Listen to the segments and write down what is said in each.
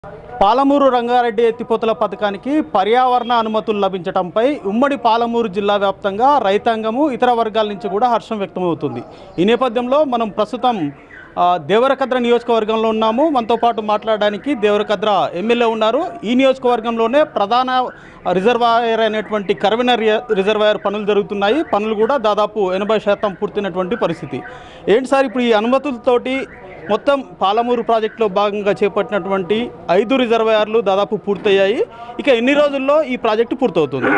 పాలమూరు రంగారెడ్డి ఎత్తిపోతల పథకానికి పర్యావరణ అనుమతులు లభించడంపై ఉమ్మడి పాలమూరు జిల్లా వ్యాప్తంగా రైతాంగము ఇతర వర్గాల నుంచి కూడా హర్షం వ్యక్తమవుతుంది ఈ నేపథ్యంలో మనం ప్రస్తుతం ఆ, దేవరకద్ర నియోజకవర్గంలో ఉన్నాము మనతో పాటు మాట్లాడడానికి దేవరకద్ర ఎమ్మెల్యే ఉన్నారు ఈ నియోజకవర్గంలోనే ప్రధాన రిజర్వాయర్ అయినటువంటి కరవిన రి- రిజర్వాయర్ పనులు జరుగుతున్నాయి పనులు కూడా దాదాపు ఎనభై శాతం పూర్తయినటువంటి పరిస్థితి ఏంటి సార్ ఇప్పుడు ఈ అనుమతులతోటి మొత్తం పాలమూరు ప్రాజెక్టులో భాగంగా చేపట్టినటువంటి ఐదు రిజర్వాయర్లు దాదాపు పూర్తయ్యాయి ఇక ఎన్ని రోజుల్లో ఈ ప్రాజెక్టు పూర్తవుతుంది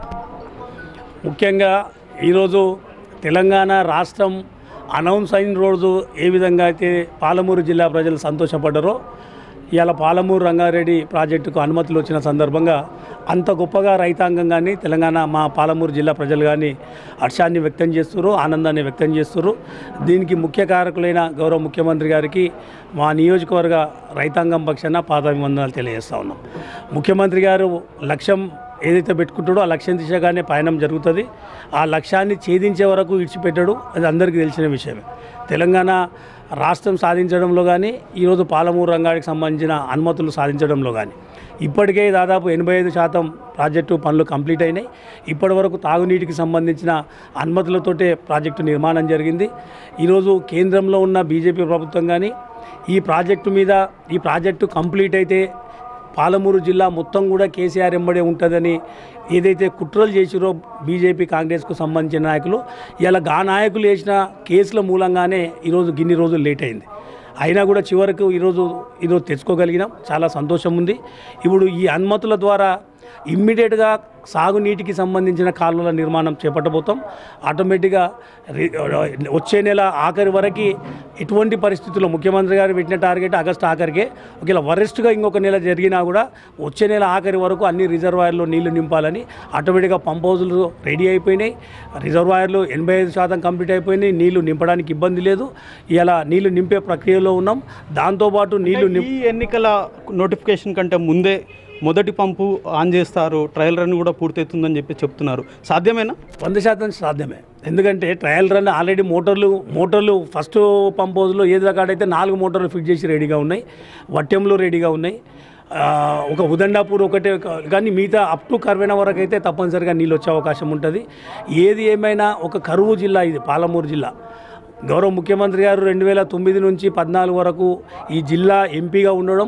ముఖ్యంగా ఈరోజు తెలంగాణ రాష్ట్రం అనౌన్స్ అయిన రోజు ఏ విధంగా అయితే పాలమూరు జిల్లా ప్రజలు సంతోషపడ్డారో ఇవాళ పాలమూరు రంగారెడ్డి ప్రాజెక్టుకు అనుమతులు వచ్చిన సందర్భంగా అంత గొప్పగా రైతాంగం కానీ తెలంగాణ మా పాలమూరు జిల్లా ప్రజలు కానీ హర్షాన్ని వ్యక్తం చేస్తున్నారు ఆనందాన్ని వ్యక్తం చేస్తున్నారు దీనికి ముఖ్య కారకులైన గౌరవ ముఖ్యమంత్రి గారికి మా నియోజకవర్గ రైతాంగం పక్షాన పాదాభివందనాలు తెలియజేస్తా ఉన్నాం ముఖ్యమంత్రి గారు లక్ష్యం ఏదైతే పెట్టుకుంటాడో ఆ లక్ష్యం దిశగానే పయనం జరుగుతుంది ఆ లక్ష్యాన్ని ఛేదించే వరకు విడిచిపెట్టాడు అది అందరికీ తెలిసిన విషయమే తెలంగాణ రాష్ట్రం సాధించడంలో కానీ ఈరోజు పాలమూరు రంగానికి సంబంధించిన అనుమతులు సాధించడంలో కానీ ఇప్పటికే దాదాపు ఎనభై ఐదు శాతం ప్రాజెక్టు పనులు కంప్లీట్ అయినాయి ఇప్పటి వరకు తాగునీటికి సంబంధించిన అనుమతులతోటే ప్రాజెక్టు నిర్మాణం జరిగింది ఈరోజు కేంద్రంలో ఉన్న బీజేపీ ప్రభుత్వం కానీ ఈ ప్రాజెక్టు మీద ఈ ప్రాజెక్టు కంప్లీట్ అయితే పాలమూరు జిల్లా మొత్తం కూడా కేసీఆర్ ఎంబడే ఉంటుందని ఏదైతే కుట్రలు చేసిరో బీజేపీ కాంగ్రెస్కు సంబంధించిన నాయకులు ఇలా గా నాయకులు వేసిన కేసుల మూలంగానే ఈరోజు గిన్ని రోజులు లేట్ అయింది అయినా కూడా చివరకు ఈరోజు ఈరోజు తెచ్చుకోగలిగినాం చాలా సంతోషం ఉంది ఇప్పుడు ఈ అనుమతుల ద్వారా ఇమ్మీడియట్గా సాగునీటికి సంబంధించిన కాలువల నిర్మాణం చేపట్టబోతాం ఆటోమేటిక్గా రి- వచ్చే నెల ఆఖరి వరకు ఎటువంటి పరిస్థితుల్లో ముఖ్యమంత్రి గారు పెట్టిన టార్గెట్ ఆగస్టు ఆఖరికే ఒకవేళ వరెస్ట్గా ఇంకొక నెల జరిగినా కూడా వచ్చే నెల ఆఖరి వరకు అన్ని రిజర్వాయర్లో నీళ్లు నింపాలని ఆటోమేటిక్గా పంప్ హౌజులు రెడీ అయిపోయినాయి రిజర్వాయర్లు ఎనభై ఐదు శాతం కంప్లీట్ అయిపోయినాయి నీళ్లు నింపడానికి ఇబ్బంది లేదు ఇలా నీళ్లు నింపే ప్రక్రియలో ఉన్నాం దాంతోపాటు నీళ్లు నింప ఈ ఎన్నికల నోటిఫికేషన్ కంటే ముందే మొదటి పంపు ఆన్ చేస్తారు ట్రయల్ రన్ కూడా పూర్తవుతుందని చెప్పి చెప్తున్నారు సాధ్యమేనా వంద శాతం సాధ్యమే ఎందుకంటే ట్రయల్ రన్ ఆల్రెడీ మోటార్లు మోటార్లు ఫస్ట్ పంప్ హౌస్లో ఏది రకాడైతే నాలుగు మోటార్లు ఫిట్ చేసి రెడీగా ఉన్నాయి వట్టెంలు రెడీగా ఉన్నాయి ఆ, ఒక ఉదండాపూర్ ఒకటే కా- కానీ మిగతా అప్ టు కర్వేన వరకు అయితే తప్పనిసరిగా నీళ్ళు వచ్చే అవకాశం ఉంటుంది ఏది ఏమైనా ఒక కరువు జిల్లా ఇది పాలమూరు జిల్లా గౌరవ ముఖ్యమంత్రి గారు రెండు వేల తొమ్మిది నుంచి పద్నాలుగు వరకు ఈ జిల్లా ఎంపీగా ఉండడం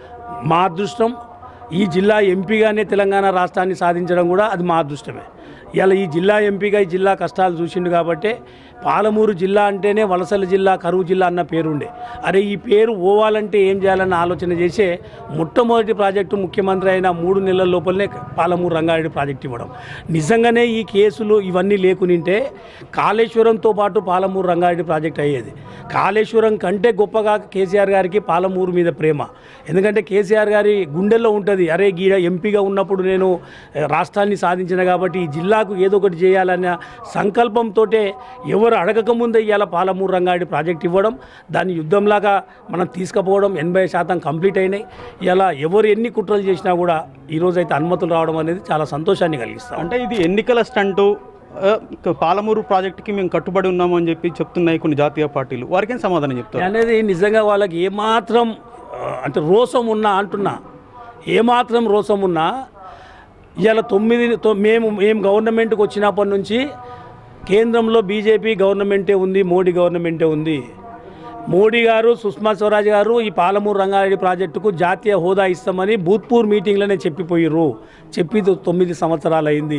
మా అదృష్టం ఈ జిల్లా ఎంపీగానే తెలంగాణ రాష్ట్రాన్ని సాధించడం కూడా అది మా అదృష్టమే ఇలా ఈ జిల్లా ఎంపీగా ఈ జిల్లా కష్టాలు చూసిండు కాబట్టి పాలమూరు జిల్లా అంటేనే వలసల జిల్లా కరువు జిల్లా అన్న పేరుండే అరే ఈ పేరు పోవాలంటే ఏం చేయాలన్న ఆలోచన చేసే మొట్టమొదటి ప్రాజెక్టు ముఖ్యమంత్రి అయిన మూడు నెలల లోపలనే పాలమూరు రంగారెడ్డి ప్రాజెక్ట్ ఇవ్వడం నిజంగానే ఈ కేసులు ఇవన్నీ లేకునింటే కాళేశ్వరంతో పాటు పాలమూరు రంగారెడ్డి ప్రాజెక్ట్ అయ్యేది కాళేశ్వరం కంటే గొప్పగా కేసీఆర్ గారికి పాలమూరు మీద ప్రేమ ఎందుకంటే కేసీఆర్ గారి గుండెల్లో ఉంటుంది అరే గీడ ఎంపీగా ఉన్నప్పుడు నేను ఏ, రాష్ట్రాన్ని సాధించిన కాబట్టి ఈ జిల్లాకు ఏదో ఒకటి చేయాలన్న సంకల్పంతో ఎవరు అడగకముందే ఇవాళ పాలమూరు రంగారెడ్డి ప్రాజెక్ట్ ఇవ్వడం దాన్ని యుద్ధంలాగా మనం తీసుకుపోవడం ఎనభై శాతం కంప్లీట్ అయినాయి ఇలా ఎవరు ఎన్ని కుట్రలు చేసినా కూడా ఈరోజు అయితే అనుమతులు రావడం అనేది చాలా సంతోషాన్ని కలిగిస్తాం అంటే ఇది ఎన్నికల స్టంటు ఆ, పాలమూరు ప్రాజెక్టుకి మేము కట్టుబడి ఉన్నాము అని చెప్పి చెప్తున్నాయి కొన్ని జాతీయ పార్టీలు వారికేం సమాధానం చెప్తారు అనేది నిజంగా వాళ్ళకి ఏమాత్రం ఆ, అంటే రోసం ఉన్నా అంటున్నా ఏమాత్రం రోసం ఉన్నా ఇవాళ తొమ్మిది తొ- మేము మేము గవర్నమెంట్కి వచ్చినప్పటి నుంచి కేంద్రంలో బీజేపీ గవర్నమెంటే ఉంది మోడీ గవర్నమెంటే ఉంది మోడీ గారు సుష్మా స్వరాజ్ గారు ఈ పాలమూరు రంగారెడ్డి ప్రాజెక్టుకు జాతీయ హోదా ఇస్తామని భూత్పూర్ మీటింగ్లోనే చెప్పిపోయిర్రు చెప్పి తొమ్మిది సంవత్సరాలు అయింది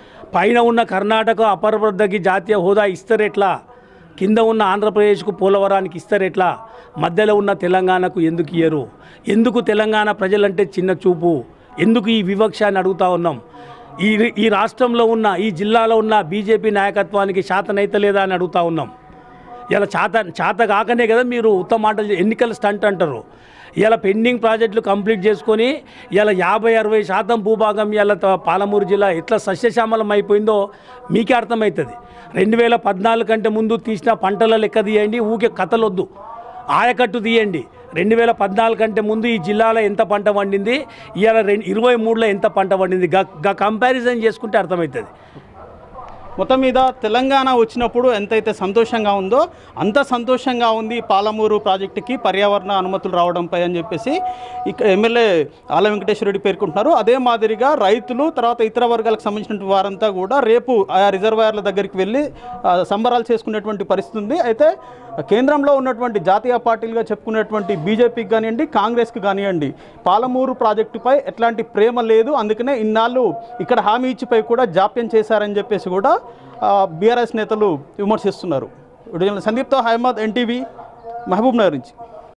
పైన ఉన్న కర్ణాటక అపరబద్ధకి జాతీయ హోదా ఇస్తారెట్లా కింద ఉన్న ఆంధ్రప్రదేశ్కు పోలవరానికి ఇస్తారెట్లా మధ్యలో ఉన్న తెలంగాణకు ఎందుకు ఇయ్యరు ఎందుకు తెలంగాణ ప్రజలంటే చిన్న చూపు ఎందుకు ఈ వివక్ష అని అడుగుతా ఉన్నాం ఈ ఈ రాష్ట్రంలో ఉన్న ఈ జిల్లాలో ఉన్న బీజేపీ నాయకత్వానికి శాతనైతలేదా అని అడుగుతా ఉన్నాం ఇలా చాత చాత కాకనే కదా మీరు ఉత్తమ మాటలు చే- ఎన్నికల స్టంట్ అంటారు ఇలా పెండింగ్ ప్రాజెక్టులు కంప్లీట్ చేసుకొని ఇలా యాభై అరవై శాతం భూభాగం ఇలా పాలమూరు జిల్లా ఎట్లా సస్యశ్యామలం అయిపోయిందో మీకే అర్థమవుతుంది రెండు వేల పద్నాలుగు కంటే ముందు తీసిన పంటల లెక్క తీయండి ఊకే కథలొద్దు ఆయకట్టు తీయండి రెండు వేల పద్నాలుగు కంటే ముందు ఈ జిల్లాలో ఎంత పంట పండింది ఇవాళ రెండు ఇరవై మూడులో ఎంత పంట పండింది గా గా కంపారిజన్ చేసుకుంటే అర్థమవుతుంది మొత్తం మీద తెలంగాణ వచ్చినప్పుడు ఎంతైతే సంతోషంగా ఉందో అంత సంతోషంగా ఉంది పాలమూరు ప్రాజెక్టుకి పర్యావరణ అనుమతులు రావడంపై అని చెప్పేసి ఇక్కడ ఎమ్మెల్యే ఆల వెంకటేశ్వర రెడ్డి పేర్కొంటున్నారు అదే మాదిరిగా రైతులు తర్వాత ఇతర వర్గాలకు సంబంధించిన వారంతా కూడా రేపు ఆయా రిజర్వాయర్ల దగ్గరికి వెళ్ళి ఆ, సంబరాలు చేసుకునేటువంటి పరిస్థితి ఉంది అయితే కేంద్రంలో ఉన్నటువంటి జాతీయ పార్టీలుగా చెప్పుకునేటువంటి బీజేపీకి కానివ్వండి కాంగ్రెస్కి కానివ్వండి పాలమూరు ప్రాజెక్టుపై ఎట్లాంటి ప్రేమ లేదు అందుకనే ఇన్నాళ్ళు ఇక్కడ హామీ ఇచ్చిపై కూడా జాప్యం చేశారని చెప్పేసి కూడా బీఆర్ఎస్ నేతలు విమర్శిస్తున్నారు వీడియో సందీప్తో హైమద్ ఎన్టీవీ మహబూబ్ నగర్ నుంచి